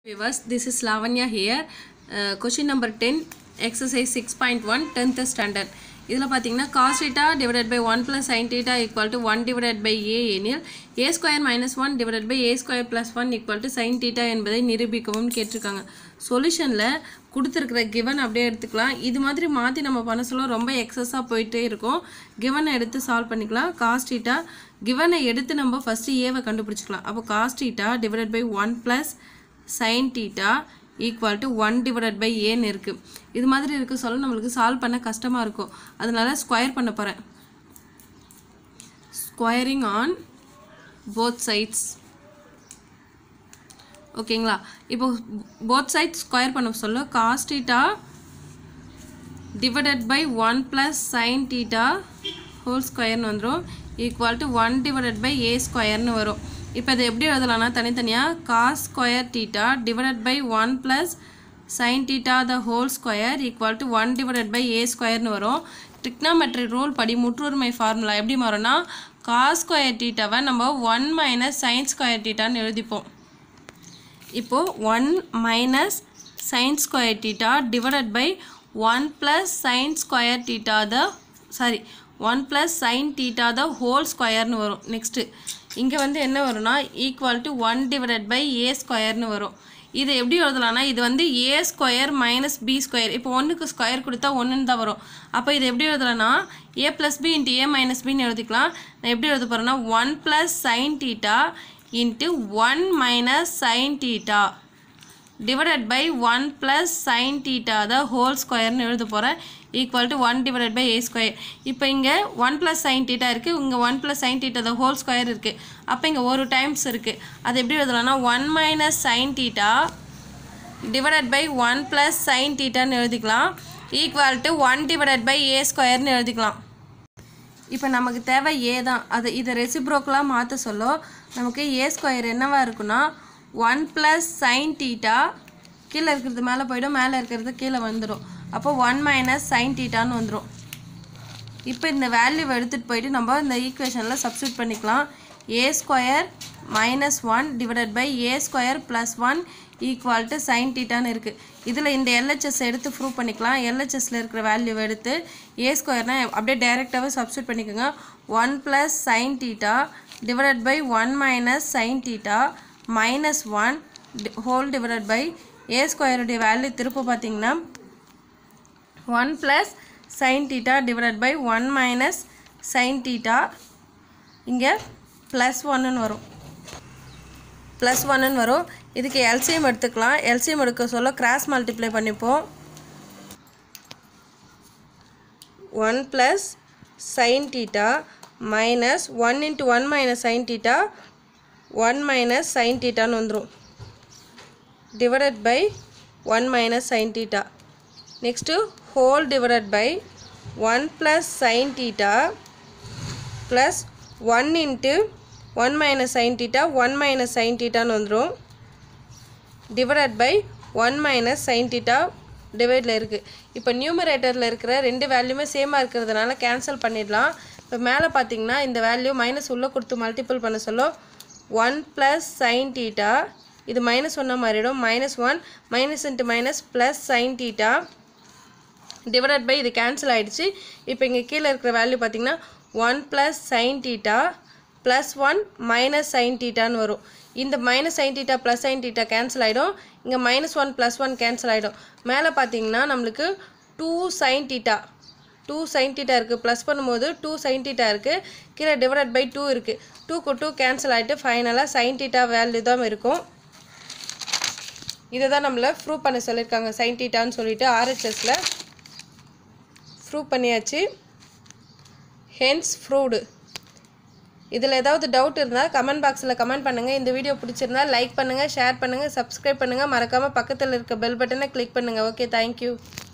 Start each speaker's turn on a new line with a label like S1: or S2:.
S1: Viewers, this is Lavanya here. Uh, question number 10, exercise 6.1, 10th standard. இதில் பார்த்தீங்கன்னா cos theta divided by 1 plus sin theta equal to 1 divided by a எனில் a square minus 1 divided by a square plus 1 equal to sin theta என்பதை நிரூபிக்கவும் கேட்டிருக்காங்க சொல்யூஷனில் கொடுத்துருக்கிற given அப்படியே எடுத்துக்கலாம் இது மாதிரி மாற்றி நம்ம பண்ண சொல்ல ரொம்ப எக்ஸஸாக போயிட்டே இருக்கும் கிவனை எடுத்து சால்வ் பண்ணிக்கலாம் காஸ் theta கிவனை எடுத்து நம்ம ஃபஸ்ட்டு ஏவை கண்டுபிடிச்சிக்கலாம் அப்போ cos theta divided by 1 plus sin theta equal to one divided by ஏன்னு இருக்குது இது மாதிரி இருக்க சொல்ல நம்மளுக்கு சால்வ் பண்ண கஷ்டமாக இருக்கும் அதனால ஸ்கொயர் பண்ண போகிறேன் ஸ்கொயரிங் ஆன் போத் சைட்ஸ் ஓகேங்களா இப்போ போத் சைட்ஸ் ஸ்கொயர் பண்ண சொல்ல cos theta divided by one plus sine theta whole ஸ்கொயர்னு வந்துடும் equal to one divided by A ஸ்கொயர்னு வரும் இப்போ இதை எப்படி எழுதலாம்னா தனித்தனியாக cos square theta divided by one plus sine theta the whole square equal to one divided by A ஸ்கொயர்னு வரும் ட்ரிக்னாமெட்ரி ரூல் படி முற்றுரிமை ஃபார்முலா எப்படி மாறும்னா காஸ் ஸ்கொயர் டீட்டாவை நம்ம ஒன் மைனஸ் சைன் ஸ்கொயர் டீட்டான்னு எழுதிப்போம் இப்போது one minus sine square theta divided by one plus sine square theta the sorry one plus sine theta the whole ஸ்கொயர்னு வரும் நெக்ஸ்ட்டு இங்கே வந்து என்ன வரும்னா equal to one divided by A ஸ்கொயர்னு வரும் இது எப்படி எழுதலாம்னா இது வந்து A square minus B square இப்போ ஒன்றுக்கு ஸ்கொயர் கொடுத்தா ஒன்றுன்னு தான் வரும் அப்போ இது எப்படி எழுதலாம்னா A plus B into A minus பின்னு எழுதிக்கலாம் நான் எப்படி எழுத போகிறேன்னா one plus sine theta into one minus sine theta divided by one plus sine theta the whole ஸ்கொயர்னு எழுத போகிறேன் equal to one divided by A square இப்போ இங்கே ஒன் ப்ளஸ் சைன் டீட்டா இருக்குது இங்கே one plus sine theta the whole square இருக்குது அப்போ இங்கே ஒரு டைம்ஸ் இருக்குது அது எப்படி எழுதலாம்னா one minus sine theta divided by one plus sine டீட்டான்னு எழுதிக்கலாம் equal to one divided by A ஸ்கொயர்னு எழுதிக்கலாம் இப்போ நமக்கு தேவை ஏ தான் அது இதை ரெசிப்ரோக்கலாக மாற்ற சொல்ல நமக்கு ஏ ஸ்கொயர் என்னவா இருக்குன்னா ஒன் ப்ளஸ் சைன் டீட்டா கீழே இருக்கிறது மேலே போயிடும் மேலே இருக்கிறது கீழே வந்துடும் அப்போ ஒன் மைனஸ் சைன் டீட்டான்னு வந்துடும் இப்போ இந்த வேல்யூவை எடுத்துகிட்டு போயிட்டு நம்ம இந்த ஈக்குவேஷனில் சப்ஸ்டியூட் பண்ணிக்கலாம் A square minus one divided by A square plus one equal to sine டீட்டான்னு இருக்குது இதில் இந்த எல்ஹெச்எஸ் எடுத்து ப்ரூவ் பண்ணிக்கலாம் எல்ஹெச்எஸில் இருக்கிற வேல்யூவை எடுத்து ஏ ஸ்கொயர்னால் அப்படியே டைரெக்டாகவே சப்ஸ்டியூட் பண்ணிக்கோங்க one plus sine theta divided by one minus sine theta minus one whole divided by A ஸ்கொயருடைய வேல்யூ திரும்ப பார்த்தீங்கன்னா one plus sine theta divided by one minus sine theta இங்கே ப்ளஸ் ஒன்னுன்னு வரும் ப்ளஸ் ஒன்னுன்னு வரும் இதுக்கு எல்சிஎம் எடுத்துக்கலாம் எல்சிஎம் எடுக்க சொல்ல கிராஸ் மல்டிப்ளை பண்ணிப்போம் one plus sine theta minus one into one minus sine theta one minus sine டீட்டான்னு வந்துடும் divided by one minus sine theta next whole divided by one plus sine theta plus one into one minus sine theta one minus sine டீட்டான்னு வந்துடும் divided by one minus sine theta டிவைடில் இருக்குது இப்போ நியூமரேட்டரில் இருக்கிற ரெண்டு வேல்யூமே சேமாக இருக்கிறதுனால கேன்சல் பண்ணிடலாம் இப்போ மேலே பார்த்தீங்கன்னா இந்த வேல்யூ மைனஸ் உள்ளே கொடுத்து மல்டிபிள் பண்ண சொல்ல ஒன் ப்ளஸ் சைன் டீட்டா இது மைனஸ் ஒன்னாக மாறிடும் minus one minus into minus plus sine theta divided by இது கேன்சல் ஆகிடுச்சு இப்போ இங்கே கீழே இருக்கிற வேல்யூ பார்த்தீங்கன்னா one plus sine theta plus one minus sine டீட்டான்னு வரும் இந்த minus sine theta plus sine theta cancel ஆகிடும் இங்கே minus one plus one cancel ஆகிடும் மேலே பார்த்தீங்கன்னா நம்மளுக்கு two sine theta two sine theta இருக்குது ப்ளஸ் பண்ணும்போது டூ சைன் டீட்டா இருக்குது கீழே டிவைடட் பை டூ இருக்குது டூக்கு டூ கேன்சல் ஆகிட்டு ஃபைனலாக சைன் டீட்டா வேல்யூ தான் இருக்கும் இதை தான் நம்மளை ப்ரூவ் பண்ண சொல்லியிருக்காங்க சைன் டீட்டான்னு சொல்லிட்டு ஆர்ஹெச்எஸில் ப்ரூவ் பண்ணியாச்சு ஹென்ஸ் ப்ரூவ்டு இதில் ஏதாவது டவுட் இருந்தால் கமெண்ட் பாக்ஸில் கமெண்ட் பண்ணுங்கள் இந்த வீடியோ பிடிச்சிருந்தா லைக் பண்ணுங்கள் ஷேர் பண்ணுங்கள் சப்ஸ்கிரைப் பண்ணுங்கள் மறக்காமல் பக்கத்தில் இருக்க பெல் பட்டனை கிளிக் பண்ணுங்கள் ஓகே தேங்க்யூ